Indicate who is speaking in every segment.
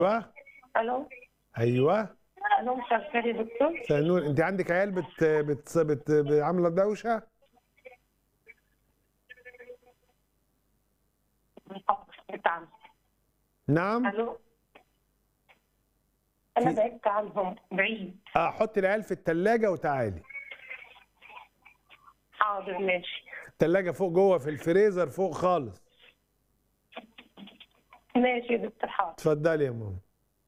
Speaker 1: ايوه
Speaker 2: الو
Speaker 1: ايوه
Speaker 2: الو مساء الخير يا دكتور
Speaker 1: مساء النور انت عندك عيال بت بت بت بت- عامله دوشه
Speaker 2: بعدت عنهم
Speaker 1: نعم
Speaker 2: الو انا
Speaker 1: في-
Speaker 2: بعدت عنهم بعيد
Speaker 1: اه حطي العيال في الثلاجه وتعالي
Speaker 2: حاضر ماشي
Speaker 1: الثلاجه فوق جوه في الفريزر فوق خالص
Speaker 2: ماشي يا دكتور حاضر
Speaker 1: اتفضلي يا ماما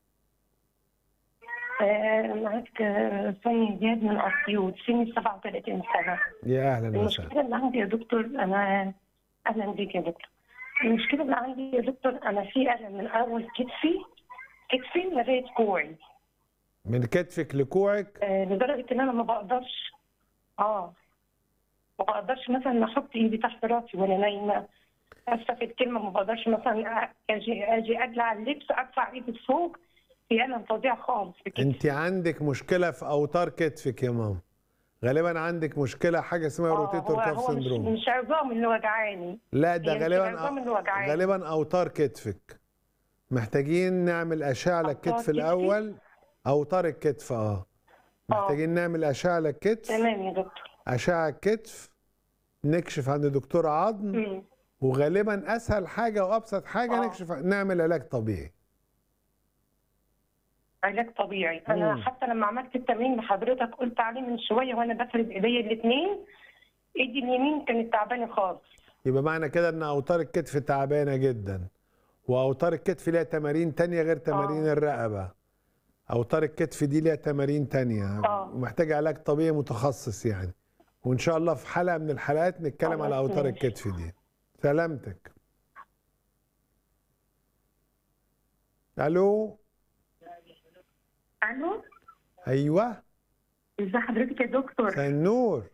Speaker 2: آه، معاك آه، سامي زياد من اسيوط سني 37 سنه
Speaker 1: يا اهلا وسهلا
Speaker 2: المشكله اللي عندي يا دكتور انا اهلا بيك يا دكتور المشكله اللي عندي يا دكتور انا في الم من اول كتفي كتفي لغايه كوعي
Speaker 1: من كتفك لكوعك
Speaker 2: آه، لدرجه ان انا ما بقدرش اه ما بقدرش مثلا احط ايدي تحت راسي وانا نايمه اسفه في الكلمه ما بقدرش مثلا اجي اجي اقلع اللبس ارفع ايدي فوق في الم فظيع خالص في كتفي
Speaker 1: انت عندك مشكله في اوتار كتفك يا ماما غالبا عندك مشكله حاجه اسمها
Speaker 2: آه،
Speaker 1: روتيتور
Speaker 2: هو
Speaker 1: كاف
Speaker 2: هو مش,
Speaker 1: سندروم
Speaker 2: مش عظام اللي وجعاني
Speaker 1: لا ده
Speaker 2: هي مش
Speaker 1: غالبا
Speaker 2: العظام اللي وجعاني.
Speaker 1: غالبا اوتار كتفك محتاجين نعمل اشعه
Speaker 2: أوتار
Speaker 1: للكتف
Speaker 2: كتفي؟
Speaker 1: الاول اوتار الكتف اه محتاجين نعمل اشعه للكتف
Speaker 2: تمام يا دكتور
Speaker 1: اشعه كتف نكشف عند دكتور عظم
Speaker 2: مم.
Speaker 1: وغالبا اسهل حاجه وابسط حاجه
Speaker 2: آه.
Speaker 1: نكشف نعمل علاج طبيعي
Speaker 2: علاج طبيعي انا
Speaker 1: مم.
Speaker 2: حتى لما عملت التمرين اللي حضرتك قلت عليه من شويه وانا بفرد ايديا الاثنين ايدي اليمين كانت تعبانه خالص
Speaker 1: يبقى معنى كده ان اوتار الكتف تعبانه جدا واوتار الكتف ليها تمارين تانية غير تمارين
Speaker 2: آه.
Speaker 1: الرقبه اوتار الكتف دي ليها تمارين تانية
Speaker 2: آه.
Speaker 1: ومحتاجه علاج طبيعي متخصص يعني وان شاء الله في حلقه من الحلقات نتكلم
Speaker 2: خلاص
Speaker 1: على اوتار
Speaker 2: ماشي.
Speaker 1: الكتف دي سلامتك الو
Speaker 2: الو
Speaker 1: ايوه
Speaker 2: ازي حضرتك يا دكتور
Speaker 1: مساء النور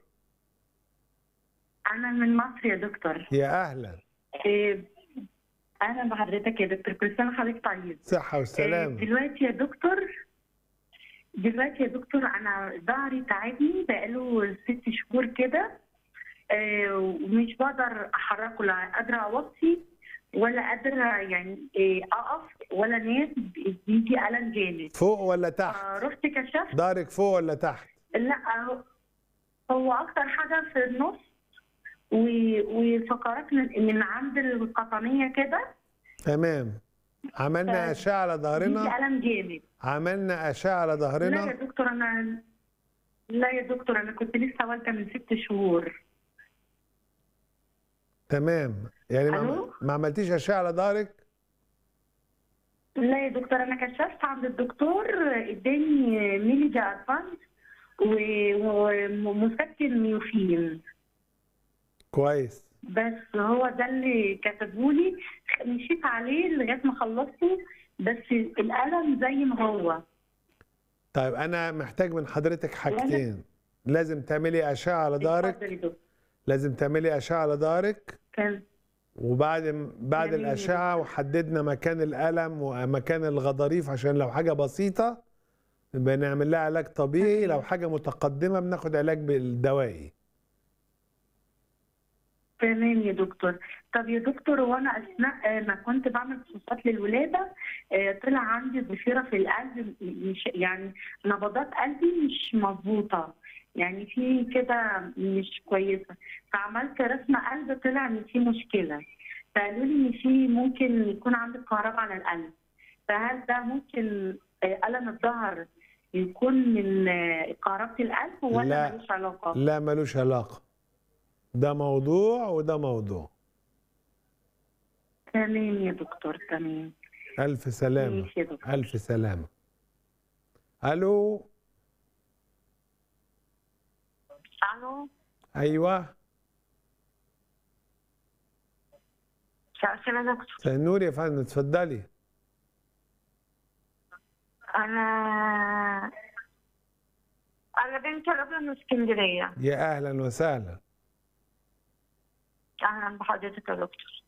Speaker 2: انا من مصر يا دكتور
Speaker 1: يا اهلا
Speaker 2: إيه، اهلا بحضرتك يا دكتور كل سنه وحضرتك طيب
Speaker 1: صحه
Speaker 2: إيه،
Speaker 1: والسلامه
Speaker 2: دلوقتي يا دكتور دلوقتي يا دكتور انا ظهري تعبني بقاله ست شهور كده آه، ومش بقدر احركه لا قادره اوطي ولا قادره يعني إيه، اقف ولا ناس بيجي الم جامد
Speaker 1: فوق ولا تحت
Speaker 2: فرحت كشفت
Speaker 1: ضهرك فوق ولا تحت
Speaker 2: لا هو- هو اكتر حاجه في النص و- وفقرات من من عند القطنيه كده
Speaker 1: تمام عملنا
Speaker 2: طيب.
Speaker 1: اشعه على
Speaker 2: بيجي
Speaker 1: ظهرنا
Speaker 2: الم جامد
Speaker 1: عملنا اشعه على
Speaker 2: لا يا
Speaker 1: ظهرنا
Speaker 2: دكتور انا لا يا دكتور انا كنت لسه والده من ست شهور
Speaker 1: تمام يعني ما,
Speaker 2: ألو؟
Speaker 1: ما عملتيش اشعه على ظهرك
Speaker 2: لا يا دكتور انا كشفت عند الدكتور اداني ميليجا ادفانس ومسكن ميوفين
Speaker 1: كويس
Speaker 2: بس هو ده اللي كتبهولي مشيت عليه لغايه ما خلصته بس الالم زي ما هو
Speaker 1: طيب انا محتاج من حضرتك حاجتين لازم تعملي اشعه على ظهرك
Speaker 2: اتفضل يا دكتور.
Speaker 1: لازم تعملي اشعه على ظهرك
Speaker 2: كان
Speaker 1: وبعد بعد
Speaker 2: جميل.
Speaker 1: الاشعه وحددنا مكان الالم ومكان الغضاريف عشان لو حاجه بسيطه يبقى نعمل لها علاج طبيعي لو حاجه متقدمه بناخد علاج بالدوائي
Speaker 2: تمام يا دكتور طب يا دكتور وانا اثناء آه، ما كنت بعمل فحوصات للولاده آه، طلع عندي ضفيره في القلب مش يعني نبضات قلبي مش مظبوطه يعني في كده مش كويسه فعملت رسم قلب طلع ان في مشكله فقالوا لي ان في ممكن يكون عندك كهرباء على القلب فهل ده ممكن آه، الم الظهر يكون من آه، كهربة القلب ولا
Speaker 1: لا.
Speaker 2: ملوش علاقه؟
Speaker 1: لا ملوش علاقه ده موضوع وده موضوع
Speaker 2: تمام يا دكتور تمام
Speaker 1: الف سلامه
Speaker 2: ماشي يا دكتور
Speaker 1: الف سلامه الو
Speaker 2: الو
Speaker 1: ايوه
Speaker 2: مساء الخير يا دكتور
Speaker 1: مساء النور يا فندم اتفضلي
Speaker 2: انا انا بنت ربنا من اسكندريه
Speaker 1: يا اهلا وسهلا
Speaker 2: اهلا بحضرتك يا دكتور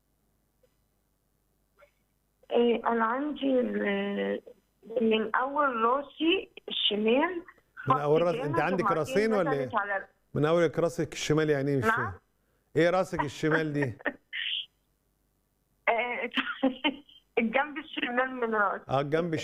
Speaker 2: إيه انا عندي ال- من اول راسي الشمال
Speaker 1: من اول راس
Speaker 2: خط
Speaker 1: انت
Speaker 2: جامد
Speaker 1: عندك
Speaker 2: وبعدين
Speaker 1: راسين ولا
Speaker 2: نزلت
Speaker 1: ايه؟
Speaker 2: على
Speaker 1: من اول راسك الشمال يعني ايه مش
Speaker 2: نعم.
Speaker 1: فاهم ايه راسك الشمال دي؟
Speaker 2: آه،
Speaker 3: الجنب الشمال من راسي
Speaker 1: اه الجنب